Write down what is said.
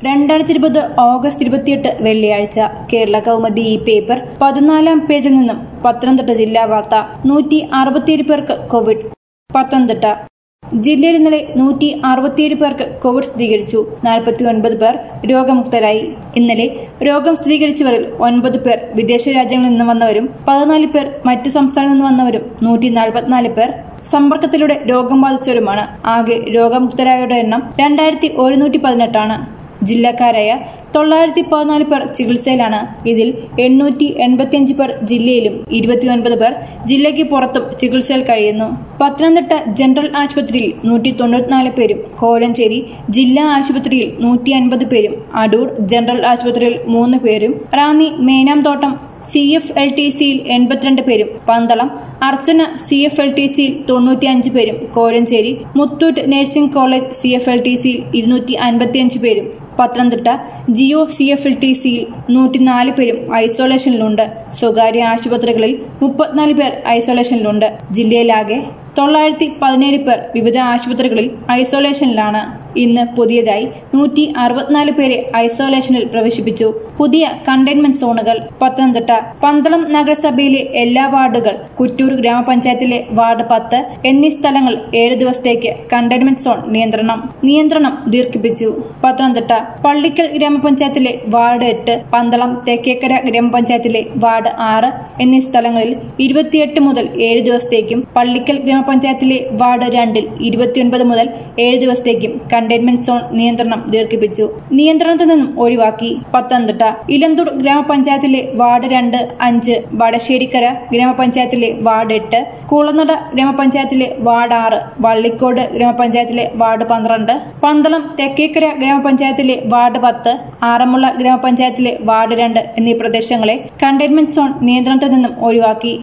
രണ്ടായിരത്തി ഇരുപത് ഓഗസ്റ്റ് ഇരുപത്തിയെട്ട് വെള്ളിയാഴ്ച കേരള കൗമുദി ഈ പേപ്പർ പതിനാലാം പേജിൽ നിന്നും പത്തനംതിട്ട ജില്ലാ വാർത്ത നൂറ്റി അറുപത്തിയേഴ് പേർക്ക് കോവിഡ് പത്തനംതിട്ട ജില്ലയിൽ ഇന്നലെ നൂറ്റി അറുപത്തിയേഴ് പേർക്ക് കോവിഡ് സ്ഥിരീകരിച്ചു നാൽപ്പത്തി ഒൻപത് പേർ രോഗമുക്തരായി ഇന്നലെ രോഗം സ്ഥിരീകരിച്ചവരിൽ ഒൻപത് പേർ വിദേശ രാജ്യങ്ങളിൽ നിന്ന് വന്നവരും പതിനാല് പേർ മറ്റു സംസ്ഥാനങ്ങളിൽ നിന്ന് വന്നവരും നൂറ്റി നാൽപ്പത്തിനാല് പേർ സമ്പർക്കത്തിലൂടെ രോഗം ബാധിച്ചവരുമാണ് ആകെ രോഗമുക്തരായവരുടെ എണ്ണം രണ്ടായിരത്തി ഒരുന്നൂറ്റി പതിനെട്ടാണ് ജില്ലക്കാരായ തൊള്ളായിരത്തി പതിനാല് പേർ ചികിത്സയിലാണ് ഇതിൽ എണ്ണൂറ്റി എൺപത്തിയഞ്ച് പേർ ജില്ലയിലും ഇരുപത്തിയൊൻപത് പേർ ജില്ലയ്ക്ക് പുറത്തും ചികിത്സയിൽ കഴിയുന്നു പത്തനംതിട്ട ജനറൽ ആശുപത്രിയിൽ നൂറ്റി തൊണ്ണൂറ്റിനാല് പേരും കോലഞ്ചേരി ജില്ലാ ആശുപത്രിയിൽ നൂറ്റി അൻപത് പേരും അടൂർ ജനറൽ ആശുപത്രിയിൽ മൂന്ന് പേരും Ranni Menamthottam C F L T സിയിൽ എൺപത്തിരണ്ട് പേരും Pandalam Archana C F L T സിയിൽ തൊണ്ണൂറ്റിയഞ്ച് പേരും Kozhencherry Muthoot nursing college C F L T സിയിൽ ഇരുന്നൂറ്റി അൻപത്തിയഞ്ച് പേരും പത്തനംതിട്ട ജിയോ സി എഫ് എൽ ടി സിയിൽ നൂറ്റിനാല് പേരും ഐസൊലേഷനിലുണ്ട് സ്വകാര്യ ആശുപത്രികളിൽ മുപ്പത്തിനാല് പേർ ഐസൊലേഷനിലുണ്ട് ജില്ലയിലാകെ തൊള്ളായിരത്തി പതിനേഴ് പേർ വിവിധ ആശുപത്രികളിൽ ഐസൊലേഷനിലാണ് ഇന്ന് പുതിയതായി നൂറ്റി അറുപത്തിനാല് പേരെ ഐസൊലേഷനിൽ പ്രവേശിപ്പിച്ചു പുതിയ കണ്ടെയ്ൻമെന്റ് സോണുകൾ പത്തനംതിട്ട പന്തളം നഗരസഭയിലെ എല്ലാ വാർഡുകൾ കുറ്റൂർ ഗ്രാമപഞ്ചായത്തിലെ വാർഡ് പത്ത് എന്നീ സ്ഥലങ്ങൾ ഏഴ് ദിവസത്തേക്ക് കണ്ടെയ്ൻമെന്റ് സോൺ നിയന്ത്രണം നിയന്ത്രണം ദീർഘിപ്പിച്ചു പത്തനംതിട്ട പള്ളിക്കൽ ഗ്രാമപഞ്ചായത്തിലെ വാർഡ് എട്ട് പന്തളം തെക്കേക്കര ഗ്രാമപഞ്ചായത്തിലെ വാർഡ് ആറ് എന്നീ സ്ഥലങ്ങളിൽ ഇരുപത്തിയെട്ട് മുതൽ ഏഴ് ദിവസത്തേക്കും പള്ളിക്കൽ ഗ്രാമപഞ്ചായത്തിലെ വാർഡ് രണ്ടിൽ ഇരുപത്തിയൊൻപത് മുതൽ ഏഴ് ദിവസത്തേക്കും കണ്ടെയ്ൻമെന്റ് സോൺ നിയന്ത്രണം ദീർഘിപ്പിച്ചു നിയന്ത്രണത്തിൽ നിന്നും ഒഴിവാക്കി പത്തനംതിട്ട ഇലന്തൂർ ഗ്രാമപഞ്ചായത്തിലെ വാർഡ് രണ്ട് അഞ്ച് വടശ്ശേരിക്കര ഗ്രാമപഞ്ചായത്തിലെ വാർഡ് എട്ട് കുളനട ഗ്രാമപഞ്ചായത്തിലെ വാർഡ് ആറ് വള്ളിക്കോട് ഗ്രാമപഞ്ചായത്തിലെ വാർഡ് പന്ത്രണ്ട് പന്തളം തെക്കേക്കര ഗ്രാമപഞ്ചായത്തിലെ വാർഡ് പത്ത് ആറന്മുള ഗ്രാമപഞ്ചായത്തിലെ വാർഡ് രണ്ട് എന്നീ പ്രദേശങ്ങളെ കണ്ടെയ്ൻമെന്റ് സോൺ നിയന്ത്രണത്തിൽ നിന്നും ഒഴിവാക്കി